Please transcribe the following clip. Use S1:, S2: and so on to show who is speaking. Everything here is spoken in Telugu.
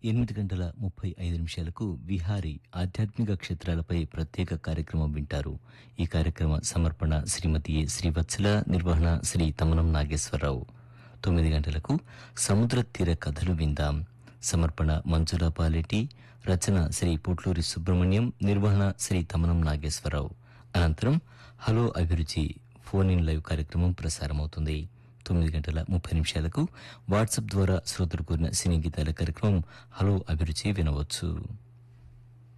S1: ఎనిమిది గంటల ముప్పై ఐదు నిమిషాలకు విహారీ ఆధ్యాత్మిక క్షేత్రాలపై ప్రత్యేక కార్యక్రమం వింటారు ఈ కార్యక్రమ సమర్పణ శ్రీమతి ఏ. శ్రీవత్సల నిర్వహణ శ్రీ తమనం నాగేశ్వరరావు తొమ్మిది గంటలకు సముద్ర తీర కథలు విందాం సమర్పణ మంజుల పాలెటి రచన శ్రీ పుట్లూరి సుబ్రహ్మణ్యం నిర్వహణ శ్రీ తమనం నాగేశ్వరరావు అనంతరం హలో అభిరుచి ఫోన్ ఇన్ లైవ్ కార్యక్రమం ప్రసారమవుతుంది తొమ్మిది గంటల ముప్పై నిమిషాలకు వాట్సాప్ ద్వారా శ్రోతలు కోరిన సినీ గీతాల కార్యక్రమం హలో అభిరుచి వినవచ్చు